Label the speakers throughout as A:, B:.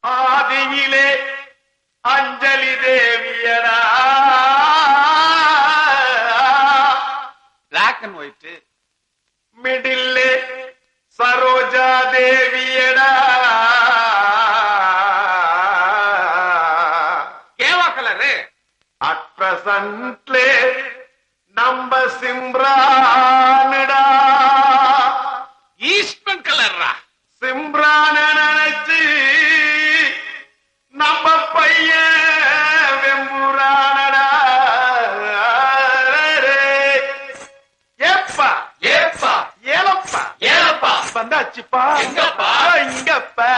A: ஆதியிலே அஞ்சலி தேவியடா
B: black and white
A: மிடில்லே சரோஜா தேவியடா
B: கேவா கலரு
A: அட் பிரசன்ட்லே நம்ம சிம்ரானுடா
B: ஈஸ்ட்மன் கலர்ரா
A: சிம்ரான நினைச்சு நம்ம பையன் வெம்புரானடா ஏப்பா
B: ஏப்பா
A: ஏலப்பா
B: ஏலப்பா
A: வந்தாச்சுப்பா
B: எங்கப்பா?
A: இங்கப்பா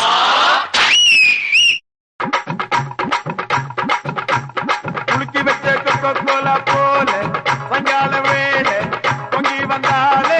A: குலுக்கி வச்ச கொக்கோ கோலா போல சாயங்கால வேலை பொங்கி வந்தாலே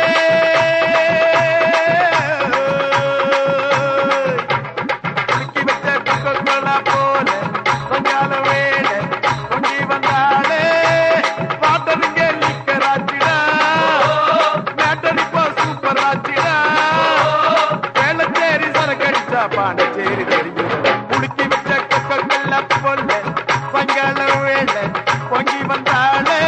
A: குலுக்கி வச்ச கொக்கோ கோலா போல சாயங்கால வேலை பொங்கி வந்தாலே பாட்டருங்க நிக்கராச்சிடா மேட்டரிப்பா சூப்பர் ஆச்சிடா வேளச்சேரி சரக்கடிச்சா பாண்டச்சேரி தெரியும் குலுக்கி வச்ச கொக்கோ கோலா போல சாயங்கால வேலை பொங்கி வந்தாலே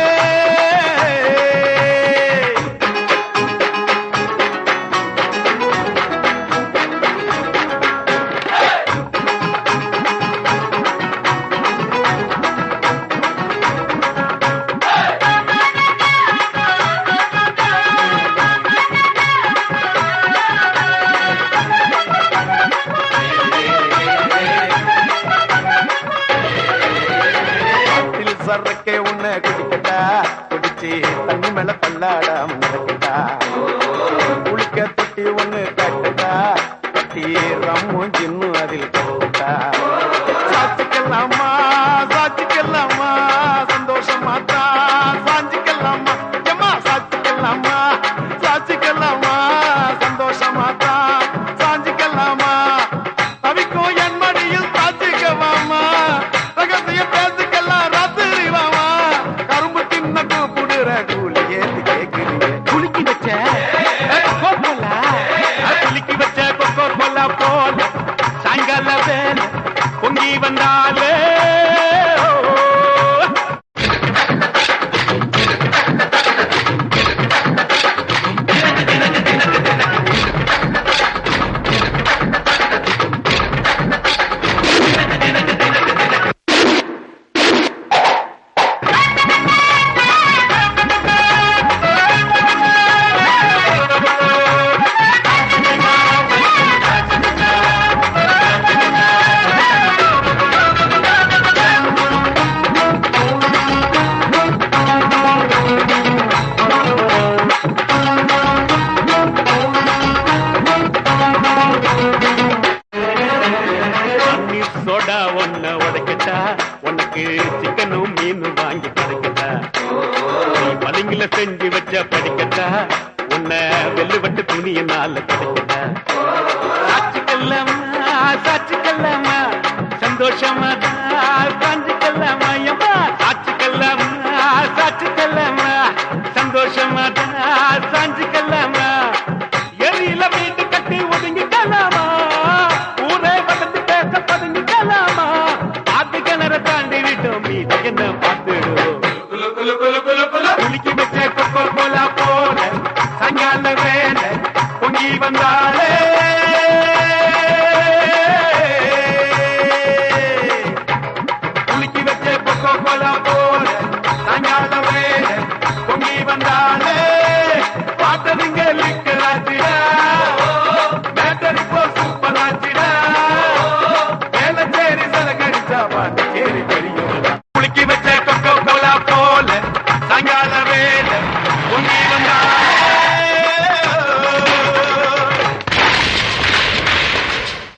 A: காட்டில் சரக்கே உன்னை குடிக்கட்டா குடிச்சு தண்ணி மேல பல்லாடாம நடக்கட்டா குளிக்க தொட்டி ஒண்ணு கட்டட்டா கட்டி ரம்மும் சின்னும் அதில் கட்டட்டா சாச்சிக்கலாமா சாச்சிக்கலாமா சந்தோஷமா தான் சாஞ்சிக்கலாமா எம்மா சாச்சிக்கலாமா சாச்சிக்கலாமா சந்தோஷமா தான் சாஞ்சிக்கலாமா தவிக்கும் என் மடியில் சாச்சிக்கவாமா ரகசிய பேசுக்கெல்லாம் ராத்திரி வாமா கரும்பு தின்ன கூப்பிடுற கூலி ஏத்து கேக்குறீங்க குலுக்கி வச்ச கொக்கோ கோலா குலுக்கி வச்ச கொக்கோ கோலா போல சாயங்கால வேலை பொங்கி வந்தாலே
C: பன்னீர் சோடா ஒன்ன உடைக்கட்டா உனக்கு சிக்கனும் மீனும் வாங்கி கிடைக்கட்டா நீ பளிங்குல செஞ்சு வச்ச படிக்கட்டா உன்னை வெள்ளுவட்டு துணியினால கிடைக்கட்டா சாட்சிக்கல்லாமா சாட்சிக்கல்லாமா சந்தோஷமா சாஞ்சிக்கல்லாமா எம்மா சாட்சிக்கல்லாமா சாட்சிக்கல்லாமா சந்தோஷமா சாஞ்சிக்கல்லாமா எரியில வீட்டு கட்டி ஒதுங்கிக்கலாமா ஊரே வளர்ந்து பேச பதுங்கிக்கலாமா பாத்து கிணற தாண்டி விட்டோம் மீது என்ன பார்த்துடுவோம் குலுக்கி வச்ச கொக்கோ கோலா போல சாயங்கால வேலை பொங்கி வந்தாலே குலுக்கி வச்ச கொக்கோ கோலா போல சாயங்கால வேலை